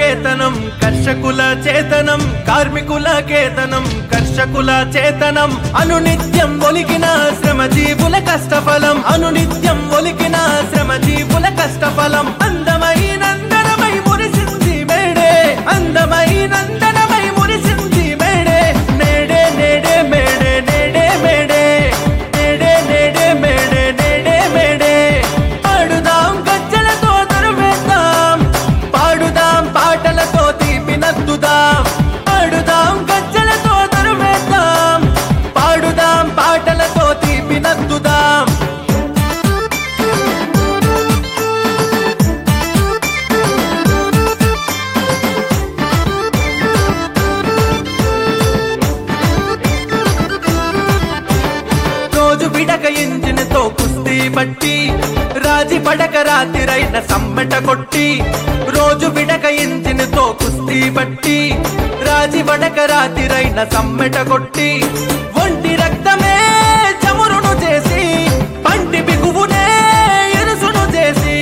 కేతనం కర్షకుల చేతనం కార్మికుల కేతనం కర్షకుల చేతనం అనునిత్యం ఒలికిన శ్రమజీవుల కష్టఫలం అనునిత్యం ఒలికిన శ్రమజీవుల కష్టఫలం అందమైనందనమై మురిసింది మేడే అందమైనందనమై మురిసింది మేడే నేడే నేడే మేడే నేడే మేడే నేడే నేడే మేడే నేడే మేడే పాడుదాం గజ్జలతో దరువేద్దాం పాడుదాం పాటలతో తీపినద్దుదాం పాడుదాం గజ్జలతో దరువేద్దాం పాడుదాం పాటలతో తీపినద్దుదాం రోజు విడక ఇంజిన్తో కుస్తీ పట్టి రాజి పడక రాతిరైన సమ్మెట కొట్టి రోజు విడక ఇంజిన్తో కుస్తీ పట్టి రాజి పడక రాతిరైన సమ్మెట కొట్టి ఒంటి రక్తమే చమురును చేసి పంటి బిగువునే ఎరుసును చేసి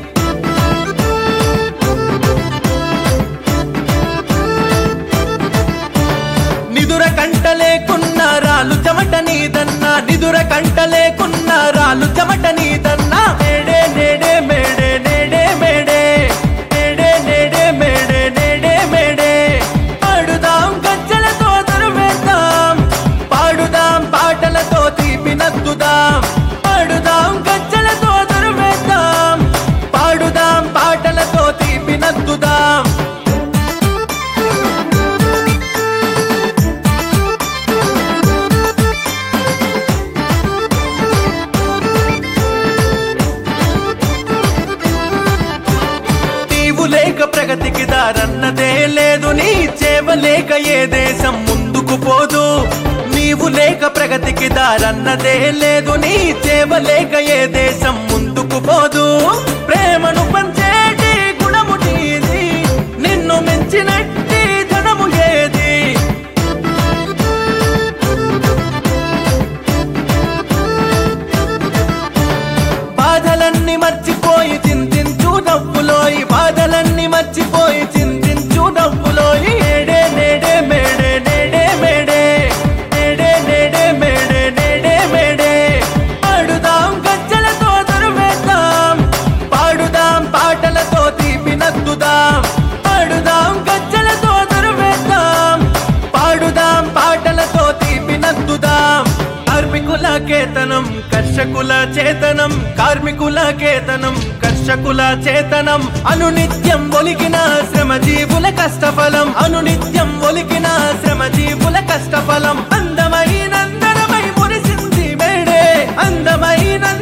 నిదుర కంట లేకున్న రాలు చెమట నీదన్నా నిదుర కంట లేకున్న రాలు చెమట నీదన్నా నేడే నేడే మేడే నేడే మేడే నేడే నేడే మేడే నేడే మేడే పాడుదాం గజ్జలతో దరువేద్దాం పాడుదాం పాటలతో తీపినద్దుదాం పాడుదాం గజ్జలతో దరువేద్దాం పాడుదాం పాటలతో తీపినద్దుదాం నీవు లేక ప్రగతికి దారన్నదే లేదు నీ చేవ లేక ఏ దేశం ముందుకు పోదు నీవు లేక ప్రగతికి దారన్నదే లేదు నీ చేవ లేక ఏ దేశం ముందుకు పోదు ప్రేమను పంచేటి గుణము నీది నిన్ను మించినట్టి ధనము ఏది బాధలన్నీ మర్చిపోయి చింతించు నవ్వులోయి బాధలన్నీ మర్చిపోయి చింతించు నవ్వులోయి నేడే నేడే మేడే నేడే మేడే నేడే నేడే మేడే నేడే మేడే పాడుదాం గజ్జలతో దరువేద్దాం పాడుదాం పాటలతో తీపినద్దుదాం పాడుదాం గజ్జలతో దరువేద్దాం పాడుదాం పాటలతో తీపినద్దుదాం కార్మికుల కేతనం కర్షకుల చేతనం కార్మికుల కేతనం కర్షకుల చేతనం అనునిత్యం ఒలికిన శ్రమజీవుల కష్టఫలం అనునిత్యం ఒలికిన శ్రమజీవుల కష్టఫలం అందమైనందనమై మురిసింది మేడే అందమైనంద